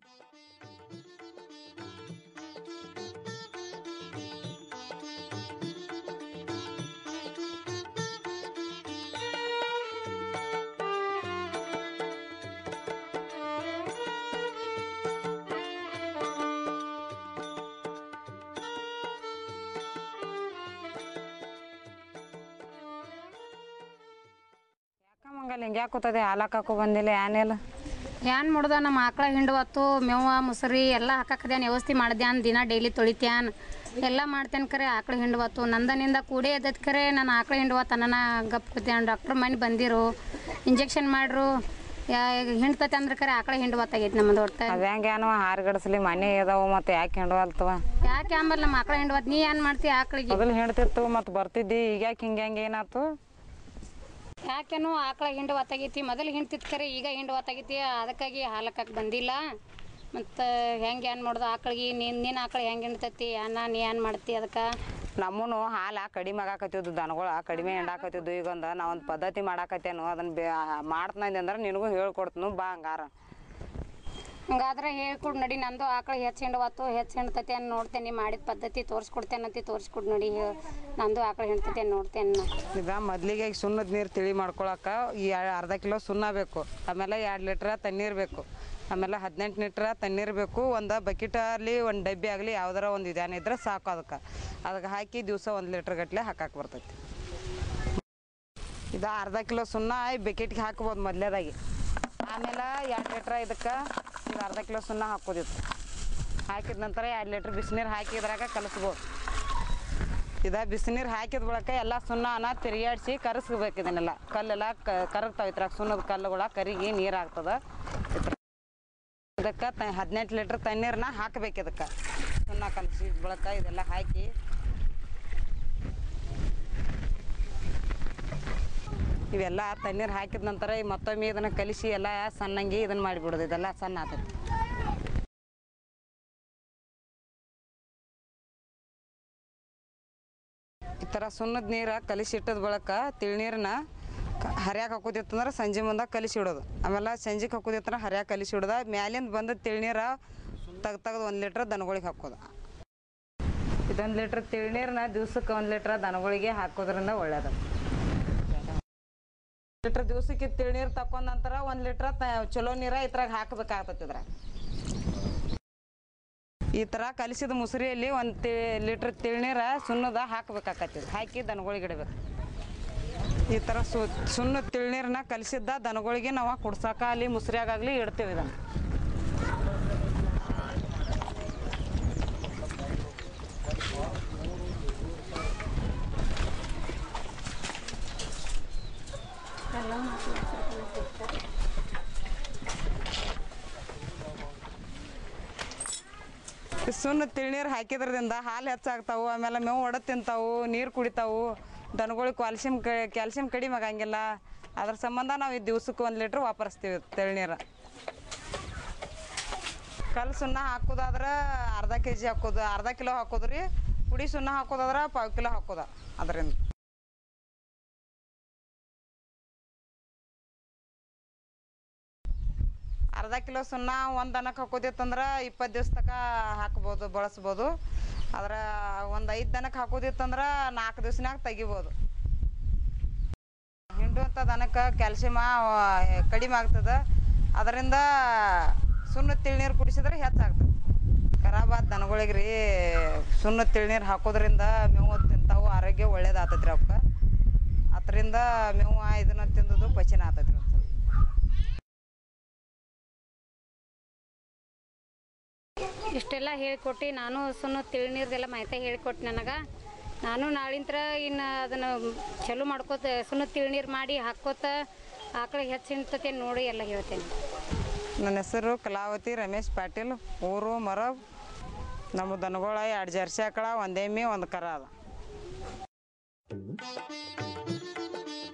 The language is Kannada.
ಯಾಕಮ್ಮಂಗಲ್ಲ ಹಿಂಗೆ ಕೂತದೆ ಹಾಲಾಕಕ್ಕೂ ಬಂದಿಲ್ಲ ಏನಿಲ್ಲ ಏನ್ ಮಾಡುದ ನಮ್ಮ ಆಕಳ ಹಿಂಡುವತ್ತು ಮೇವ ಮುಸರಿ ಎಲ್ಲ ಹಾಕಕ್ಕದೇನು ವ್ಯವಸ್ಥೆ ಮಾಡ್ದ್ಯಾನ್ ದಿನ ಡೈಲಿ ತೊಳಿತ್ಯಾನ್ ಎಲ್ಲ ಮಾಡ್ತೇನೆ ಕರೆ ಆಕಳ ಹಿಂಡುವತ್ತು ನಂದನಿಂದ ಕೂಡೇ ಎದ್ದತ್ ಕರೆ ನಾನು ಆಕಳ ಹಿಂಡುವತ್ತು ನನ್ನ ಗಪ್ ಕೂತ್ಯಾನ್ ಡಾಕ್ಟ್ರ್ ಮನೆ ಬಂದಿರು ಇಂಜೆಕ್ಷನ್ ಮಾಡ್ರು ಯಾ ಹಿಂಡ್ತತೆ ಅಂದ್ರೆ ಕರೆ ಆಕಳ ಹಿಂಡುವತ್ತಾಗೈತಿ ನಮ್ಮದು ಒಟ್ಟು ಅದು ಹೆಂಗೆ ಏನೋ ಹಾರ್ಗಡಿಸ್ಲಿ ಮನೆ ಇದಾವು ಮತ್ತು ಯಾಕೆ ಹಿಂಡುವಲ್ತವ ಯಾಕೆ ಆಂಬಲ್ ನಮ್ಮ ಆಕಳ ಹಿಂಡುವತ್ತು ನೀ ಏನು ಮಾಡ್ತಿ ಆಕಳಿಗೆ ಮೊದಲು ಹಿಂಡ್ತಿತ್ತು ಮತ್ತು ಬರ್ತಿದ್ದಿ ಈಗ ಯಾಕೆ ಹಿಂಗೆ ಹೆಂಗೆ ಏನಾಯ್ತು ಯಾಕೇನು ಆಕಳ ಹಿಂಡು ಹೊತ್ತಾಗೈತಿ ಮೊದಲು ಹಿಂಡ್ತಿತ್ತು ಖರೆ ಈಗ ಹಿಂಡು ಹೊತ್ತಾಗೈತಿ ಅದಕ್ಕಾಗಿ ಹಾಲಕ್ಕಾಗಿ ಬಂದಿಲ್ಲ ಮತ್ತು ಹೆಂಗೆ ಏನು ಮಾಡೋದು ಆಕಳಿಗೆ ನೀನು ನಿನ್ನ ಆಕಳ ಹೆಂಗೆ ಹಿಂಡ್ತೈತಿ ಅನ್ನ ನೀ ಏನು ಮಾಡ್ತಿ ಅದಕ್ಕೆ ನಮ್ಮನು ಹಾಲ ಕಡಿಮೆ ಆಗಾಕತ್ತಿದ್ದು ದನಗಳ ಕಡಿಮೆ ಹಿಂಡಾಕತ್ತಿದ್ದು ಈಗ ಒಂದು ನಾ ಒಂದು ಪದ್ಧತಿ ಮಾಡಾಕತ್ತೇನು ಅದನ್ನ ಬೇ ಮಾಡ್ತಂದೆ ಅಂದ್ರೆ ನಿನಗೂ ಹೇಳ್ಕೊಡ್ತನು ಬಾ ಹಂಗಾರ ಹಂಗಾದ್ರೆ ಹೇಳ್ಕೊಡು ನಡಿ ನಂದು ಆಕಳ ಹೆಚ್ಚು ಹಿಂಡುವತ್ತು ಹೆಚ್ಚು ಹಿಂಡ್ತೈತಿ ಅಂತ ನೋಡ್ತೇನೆ ಮಾಡಿದ ಪದ್ಧತಿ ತೋರಿಸ್ಕೊಡ್ತೇನಂತಿ ತೋರಿಸ್ಕೊಡು ನೋಡಿ ನಂದು ಆಕಳ ಹಿಂಡ್ತೈತಿ ಅಂತ ನೋಡ್ತೇನೆ ನಾ ಈಗ ಮೊದ್ಲಿಗೆ ಈಗ ಸುಣ್ಣದ ನೀರು ತಿಳಿ ಮಾಡ್ಕೊಳಕ್ಕೆ ಈ ಎ- ಅರ್ಧ ಕಿಲೋ ಸುಣ್ಣ ಬೇಕು ಆಮೇಲೆ ಎರಡು ಲೀಟ್ರ್ ತಣ್ಣೀರು ಬೇಕು ಆಮೇಲೆ ಹದಿನೆಂಟು ಲೀಟ್ರ್ ತಣ್ಣೀರು ಬೇಕು ಒಂದು ಬಕೆಟಲ್ಲಿ ಒಂದು ಡಬ್ಬಿ ಆಗಲಿ ಯಾವ್ದಾರ ಒಂದು ಇದೇನ ಇದ್ರೆ ಸಾಕು ಅದಕ್ಕೆ ಅದಕ್ಕೆ ಹಾಕಿ ದಿವಸ ಒಂದು ಲೀಟ್ರ್ ಗಟ್ಟಲೆ ಹಾಕಕ್ಕೆ ಬರ್ತೈತಿ ಇದು ಅರ್ಧ ಕಿಲೋ ಸುಣ್ಣ ಈ ಬಕೆಟ್ಗೆ ಹಾಕ್ಬೋದು ಮೊದಲೇದಾಗಿ ಆಮೇಲೆ ಎರಡು ಲೀಟ್ರ್ ಇದಕ್ಕೆ ಇದು ಅರ್ಧ ಕಿಲೋ ಸುಣ್ಣ ಹಾಕೋದಿತ್ತು ಹಾಕಿದ ನಂತರ ಎರಡು ಲೀಟ್ರ್ ಬಿಸಿನೀರು ಹಾಕಿ ಇದ್ರಾಗ ಕಲಸ್ಬೋದು ಇದ ಬಿಸಿನೀರು ಹಾಕಿದ ಬಳಿಕ ಎಲ್ಲ ಸುಣ್ಣನ ತಿರುಗಾಡಿಸಿ ಕರಸ್ಬೇಕು ಇದನ್ನೆಲ್ಲ ಕಲ್ಲೆಲ್ಲ ಕರಗ್ತಾವ ಇದ್ರಾಗ ಸುಣ್ಣದ ಕಲ್ಲುಗಳ ಕರಿಗಿ ನೀರು ಆಗ್ತದ ಇದಕ್ಕೆ ತ ಹದಿನೆಂಟು ಲೀಟ್ರ್ ತಣ್ಣೀರನ್ನ ಹಾಕ್ಬೇಕು ಇದಕ್ಕೆ ಸುಣ್ಣ ಕಲಸಿ ಬಳಿಕ ಇದೆಲ್ಲ ಹಾಕಿ ಇವೆಲ್ಲ ತಣ್ಣೀರು ಹಾಕಿದ ನಂತರ ಈ ಮತ್ತೊಮ್ಮೆ ಇದನ್ನು ಕಲಿಸಿ ಎಲ್ಲ ಸಣ್ಣಂಗೆ ಇದನ್ನು ಮಾಡಿಬಿಡೋದು ಇದೆಲ್ಲ ಸಣ್ಣ ಆಗ್ತೈತಿ ಈ ಥರ ಸುಣ್ಣದ ನೀರು ಕಲಿಸಿ ಇಟ್ಟದ ಬಳಿಕ ತಿಳ್ನೀರನ್ನ ಹರಿಯಾಕ ಹಾಕೋದಿತ್ತಂದ್ರೆ ಸಂಜೆ ಮುಂದೆ ಕಲಿಸಿ ಇಡೋದು ಆಮೇಲೆ ಸಂಜೆಗೆ ಹಾಕೋದಿತ್ತಂದ್ರೆ ಹರಿಯಾಕ ಕಲಿಸಿ ಇಡೋದ ಮ್ಯಾಲಿಂದ ಬಂದ ತಿಳ್ನೀರ ತೆಗ್ದು ತೆಗ್ದು ಒಂದು ಲೀಟ್ರ್ ದನಗಳಿಗೆ ಹಾಕೋದು ಇದೊಂದು ಲೀಟ್ರ್ ತಿಳ್ನೀರನ್ನ ದಿವ್ಸಕ್ಕೆ ಒಂದು ಲೀಟ್ರ್ ದನಗಳಿಗೆ ಹಾಕೋದ್ರಿಂದ ಒಳ್ಳೇದು ಲೀಟ್ರ್ ದಿವ್ಸಕ್ಕೆ ತಿಳ್ನೀರು ತಕೊಂಡ ನಂತರ ಒಂದು ಲೀಟ್ರ್ ತ ಚಲೋ ನೀರ ಇದ್ರಾಗ ಹಾಕಬೇಕಾಗ್ತೈತಿ ಇದ್ರಾಗ ಈ ಥರ ಕಲಿಸಿದ ಮುಸುರಿಯಲ್ಲಿ ಒಂದು ತಿ ಲೀಟ್ರ್ ತಿಳ್ನೀರ ಸುಣ್ಣದ ಹಾಕ್ಬೇಕಾಕತಿ ಹಾಕಿ ದನಗಳಿಗೆ ಇಡಬೇಕು ಈ ಥರ ಸು ಸುಣ್ಣ ತಿಳ್ನೀರನ್ನ ಕಲಿಸಿದ್ದ ದನಗಳಿಗೆ ನಾವು ಕುಡ್ಸಾಕ ಅಲ್ಲಿ ಮುಸ್ರಿಯಾಗಲಿ ಇಡ್ತೇವೆ ಇದನ್ನು ಸುಣ್ಣ ತಿಳ್ನೀರು ಹಾಕಿದ್ರದಿಂದ ಹಾಲು ಹೆಚ್ಚಾಗ್ತಾವು ಆಮೇಲೆ ಮೇವು ಒಡ ತಿಂತಾವು ನೀರು ಕುಡಿತಾವು ದನಗಳಿಗೆ ಕ್ಯಾಲ್ಸಿಯಂ ಕ ಕ್ಯಾಲ್ಸಿಯಂ ಕಡಿಮೆ ಆಗಂಗಿಲ್ಲ ಅದ್ರ ಸಂಬಂಧ ನಾವು ಈ ದಿವ್ಸಕ್ಕೆ ಒಂದು ಲೀಟ್ರ್ ವಾಪರಿಸ್ತೀವಿ ತಿಳ್ನೀರು ಕಲ್ಲು ಸುಣ್ಣ ಹಾಕೋದಾದ್ರೆ ಅರ್ಧ ಕೆ ಜಿ ಹಾಕೋದು ಅರ್ಧ ಕಿಲೋ ಹಾಕೋದು ರೀ ಪುಡಿ ಸುಣ್ಣ ಹಾಕೋದಾದ್ರೆ ಪಾವು ಕಿಲೋ ಹಾಕೋದ ಅದರಿಂದ ಅರ್ಧ ಕಿಲೋ ಸುಣ್ಣ ಒಂದು ದನಕ್ಕೆ ಹಾಕೋದಿತ್ತಂದ್ರೆ ಇಪ್ಪತ್ತು ದಿವ್ಸ ತನಕ ಹಾಕ್ಬೋದು ಬಳಸ್ಬೋದು ಆದ್ರೆ ಒಂದು ಐದು ದನಕ್ಕೆ ಹಾಕೋದಿತ್ತಂದ್ರೆ ನಾಲ್ಕು ದಿವ್ಸನಾಗ ತೆಗಿಬೋದು ಹಿಂಡುವಂಥ ದನಕ್ಕೆ ಕ್ಯಾಲ್ಸಿಯಮ ಕಡಿಮೆ ಆಗ್ತದೆ ಅದರಿಂದ ಸುಣ್ಣ ತಿಳ್ನೀರು ಕುಡಿಸಿದ್ರೆ ಹೆಚ್ಚಾಗ್ತದೆ ಖರಾಬಾದ ದನಗಳಿಗೆ ರೀ ಸುಣ್ಣ ತಿಳ್ನೀರು ಹಾಕೋದ್ರಿಂದ ಮೇವು ತಿಂತಾವು ಆರೋಗ್ಯ ಒಳ್ಳೇದಾಗ್ತೈತೆ ರೀ ಅವಕ್ಕೆ ಅದರಿಂದ ಮೇವು ಇದನ್ನ ತಿಂದದು ಪಚನ ಆಗ್ತೈತೆ ರೀ ಒಂದು ಇಷ್ಟೆಲ್ಲ ಹೇಳ್ಕೊಟ್ಟು ನಾನು ಸುಣ್ಣ ತಿಳ್ನೀರ್ದೆಲ್ಲ ಮಾಹಿತಿ ಹೇಳ್ಕೊಟ್ಟು ನನಗೆ ನಾನು ನಾಳಿಂತ್ರ ಇನ್ನು ಅದನ್ನು ಚಲೋ ಮಾಡ್ಕೋತ ಸುಣ್ಣ ತಿಳ್ನೀರು ಮಾಡಿ ಹಾಕೋತ ಆಕಳ ಹೆಚ್ಚು ಹಿಂಡ್ತತೆ ನೋಡಿ ಎಲ್ಲ ಹೇಳ್ತೇನೆ ನನ್ನ ಹೆಸರು ಕಲಾವತಿ ರಮೇಶ್ ಪಾಟೀಲ್ ಊರು ಮರಬ್ ನಮ್ಮ ದನಗಳ ಎರಡು ಜರ್ಸಿ ಆಕಳ ಒಂದು ಎಮ್ಮೆ ಒಂದು ಕರ ಅದ